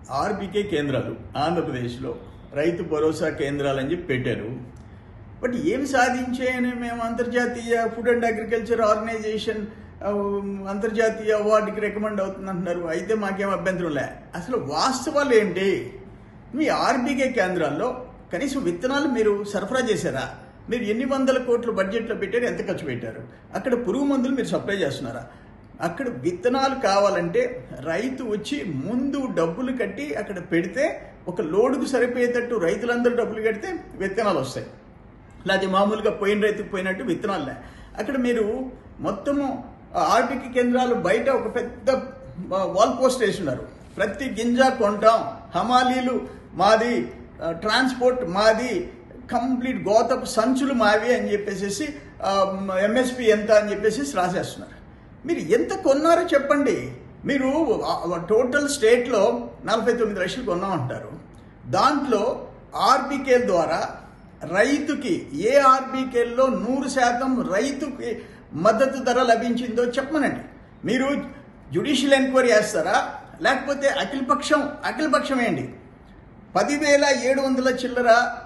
RBK కేంద్రాలు ఆంధ్రప్రదేశ్లో రైతు భరోసా కేంద్రాలు అని చెప్పి పెట్టారు బట్ ఏమి సాధించాయని మేము అంతర్జాతీయ ఫుడ్ అండ్ అగ్రికల్చర్ ఆర్గనైజేషన్ ఆ, అంతర్జాతీయ అవార్డుకి రికమెండ్ అవుతుందంటున్నారు అయితే మాకేం అభ్యంతరం లే అసలు వాస్తవాలు ఏంటి మీ ఆర్బీకే కేంద్రాల్లో కనీసం విత్తనాలు మీరు సరఫరా చేశారా మీరు ఎన్ని వందల కోట్లు బడ్జెట్లో పెట్టారు ఎంత ఖర్చు పెట్టారు అక్కడ పురుగు మందులు మీరు సప్లై చేస్తున్నారా అక్కడ విత్తనాలు కావాలంటే రైతు వచ్చి ముందు డబ్బులు కట్టి అక్కడ పెడితే ఒక లోడుకు సరిపోయేటట్టు రైతులందరూ డబ్బులు కడితే విత్తనాలు వస్తాయి లేకపోతే మామూలుగా పోయిన రైతుకు పోయినట్టు విత్తనాలే అక్కడ మీరు మొత్తము ఆర్బిక కేంద్రాలు బయట ఒక పెద్ద వాల్ పోస్ట్ వేస్తున్నారు ప్రతి గింజ కొంటాం హమాలీలు మాది ఆ, ట్రాన్స్పోర్ట్ మాది కంప్లీట్ గోతపు సంచులు మావి అని చెప్పేసి ఎంఎస్పి ఎంత అని చెప్పేసి రాసేస్తున్నారు మీరు ఎంత కొన్నారో చెప్పండి మీరు ఆ, టోటల్ స్టేట్లో నలభై తొమ్మిది లక్షలు కొన్నామంటారు దాంట్లో ఆర్బికేల ద్వారా రైతుకి ఏ ఆర్బీకేల్లో నూరు శాతం రైతుకి మద్దతు ధర లభించిందో చెప్పమనండి మీరు జ్యుడిషియల్ ఎంక్వైరీ చేస్తారా లేకపోతే అఖిలపక్షం అఖిలపక్షం ఏంటి పదివేల ఏడు వందల చిల్లర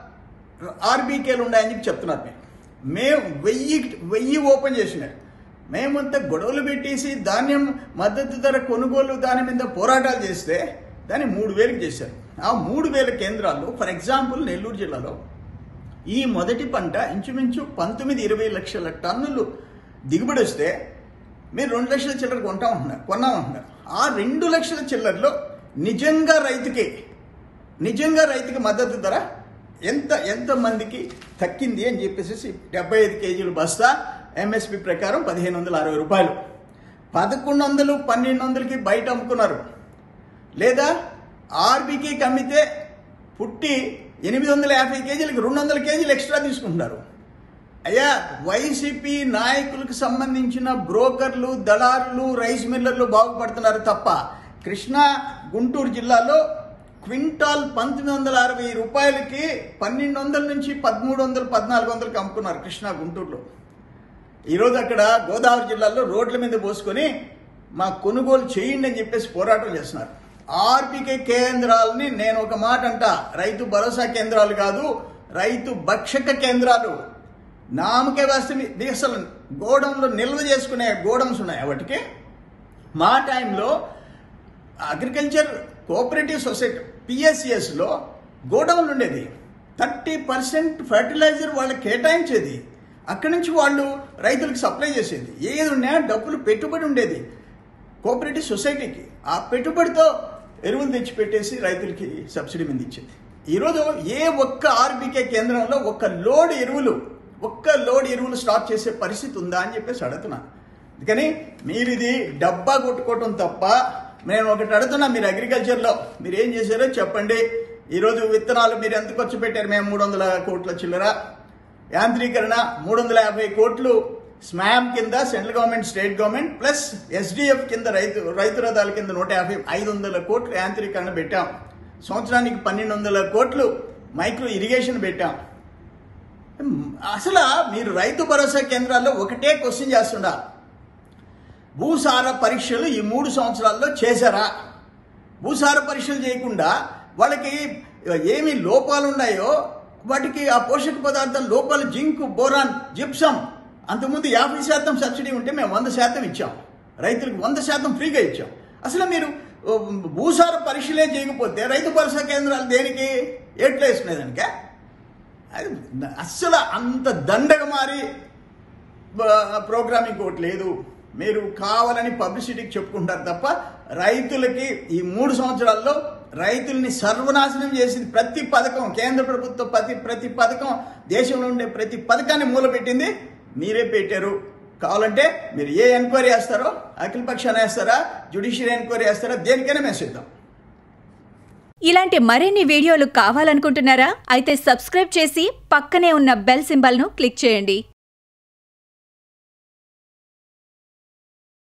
ఆర్బీకేలు ఉన్నాయని చెప్పి చెప్తున్నారు మీరు మేము వెయ్యి వెయ్యి ఓపెన్ చేసినారు మేమంతా గొడవలు పెట్టేసి ధాన్యం మద్దతు ధర కొనుగోలు దాని మీద పోరాటాలు చేస్తే దాన్ని మూడు వేలకు చేశారు ఆ మూడు వేల కేంద్రాల్లో ఫర్ ఎగ్జాంపుల్ నెల్లూరు జిల్లాలో ఈ మొదటి పంట ఇంచుమించు పంతొమ్మిది ఇరవై లక్షల టన్నులు దిగుబడి వస్తే మీరు రెండు లక్షల చిల్లర కొంటా ఉంటున్నారు కొన్నాం ఉంటున్నారు ఆ రెండు లక్షల చిల్లరలో నిజంగా రైతుకి నిజంగా రైతుకి మద్దతు ధర ఎంత ఎంత మందికి తక్కింది అని చెప్పేసి డెబ్బై ఐదు కేజీలు బస్తా ఎంఎస్పి ప్రకారం పదిహేను వందల అరవై రూపాయలు పదకొండు వందలు పన్నెండు వందలకి బయట అమ్ముకున్నారు లేదా ఆర్బీకి అమ్మితే పుట్టి ఎనిమిది వందల యాభై కేజీలకి రెండు వందల కేజీలు ఎక్స్ట్రా తీసుకుంటున్నారు అయ్యా వైసీపీ నాయకులకు సంబంధించిన బ్రోకర్లు దళారులు రైస్ మిల్లర్లు బాగుపడుతున్నారు తప్ప కృష్ణా గుంటూరు జిల్లాలో క్వింటాల్ పంతొమ్మిది వందల అరవై రూపాయలకి పన్నెండు వందల నుంచి పదమూడు వందలు పద్నాలుగు వందలకి అమ్ముకున్నారు కృష్ణా గుంటూరులో ఈరోజు అక్కడ గోదావరి జిల్లాలో రోడ్ల మీద పోసుకొని మా కొనుగోలు చేయండి అని చెప్పేసి పోరాటం చేస్తున్నారు ఆర్బికే కేంద్రాలని నేను ఒక మాట అంట రైతు భరోసా కేంద్రాలు కాదు రైతు భక్షక కేంద్రాలు నామకే వాస్తే మీ అసలు గోడంలో నిల్వ చేసుకునే గోడౌన్స్ ఉన్నాయి వాటికి మా టైంలో అగ్రికల్చర్ కోఆపరేటివ్ సొసైటీ పిఎస్సిఎస్లో గోడౌన్ ఉండేది థర్టీ పర్సెంట్ ఫర్టిలైజర్ వాళ్ళకి కేటాయించేది అక్కడి నుంచి వాళ్ళు రైతులకు సప్లై చేసేది ఏది ఉన్నా డబ్బులు పెట్టుబడి ఉండేది కోఆపరేటివ్ సొసైటీకి ఆ పెట్టుబడితో ఎరువులు తెచ్చిపెట్టేసి రైతులకి సబ్సిడీ మీద ఇచ్చేది ఈరోజు ఏ ఒక్క ఆర్బీకే కేంద్రంలో ఒక్క లోడ్ ఎరువులు ఒక్క లోడ్ ఎరువులు స్టాక్ చేసే పరిస్థితి ఉందా అని చెప్పేసి అడుగుతున్నాను అందుకని మీరు ఇది డబ్బా కొట్టుకోవటం తప్ప నేను ఒకటి అడుగుతున్నా మీరు అగ్రికల్చర్లో మీరు ఏం చేశారో చెప్పండి ఈరోజు విత్తనాలు మీరు ఎంత ఖర్చు పెట్టారు మేము మూడు వందల కోట్ల చిల్లర యాంత్రీకరణ మూడు వందల యాభై కోట్లు స్మామ్ కింద central government state government plus SDF కింద రైతు రైతు రథాల కింద నూట యాభై ఐదు వందల కోట్లు యాంత్రీకరణ పెట్టాం సంవత్సరానికి పన్నెండు వందల కోట్లు మైక్రో ఇరిగేషన్ పెట్టాం అసలు మీరు రైతు భరోసా కేంద్రాల్లో ఒకటే క్వశ్చన్ చేస్తుండా భూసార పరీక్షలు ఈ మూడు సంవత్సరాల్లో చేశారా భూసార పరీక్షలు చేయకుండా వాళ్ళకి ఏమి లోపాలు ఉన్నాయో వాటికి ఆ పోషక పదార్థాల లోపాలు జింక్ బోరాన్ జిప్సం అంతకుముందు యాభై శాతం సబ్సిడీ ఉంటే మేము వంద శాతం ఇచ్చాం రైతులకు వంద శాతం ఫ్రీగా ఇచ్చాం అసలు మీరు ఓ, భూసార పరీక్షలే చేయకపోతే రైతు భరోసా కేంద్రాలు దేనికి ఏట్లో వేసుకునే దానికా అది అస్సలు అంత దండగా మారి బ- ప్రోగ్రామింగ్ ఒకటి లేదు మీరు కావాలని పబ్లిసిటీకి చెప్పుకుంటారు తప్ప రైతులకి ఈ మూడు సంవత్సరాల్లో రైతుల్ని సర్వనాశనం చేసింది ప్రతి పథకం కేంద్ర ప్రభుత్వ ప్రతి ప్రతి పథకం దేశంలో ఉండే ప్రతి పథకాన్ని మూలపెట్టింది మీరే పెట్టారు కావాలంటే మీరు ఏ ఎంక్వైరీ చేస్తారో అఖిల పక్షాన్ని వేస్తారా జ్యుడిషియల్ ఎంక్వైరీ చేస్తారా దేనికైనా మేము సిద్ధం ఇలాంటి మరిన్ని వీడియోలు కావాలనుకుంటున్నారా అయితే సబ్స్క్రైబ్ చేసి పక్కనే ఉన్న బెల్ సింబల్ను క్లిక్ చేయండి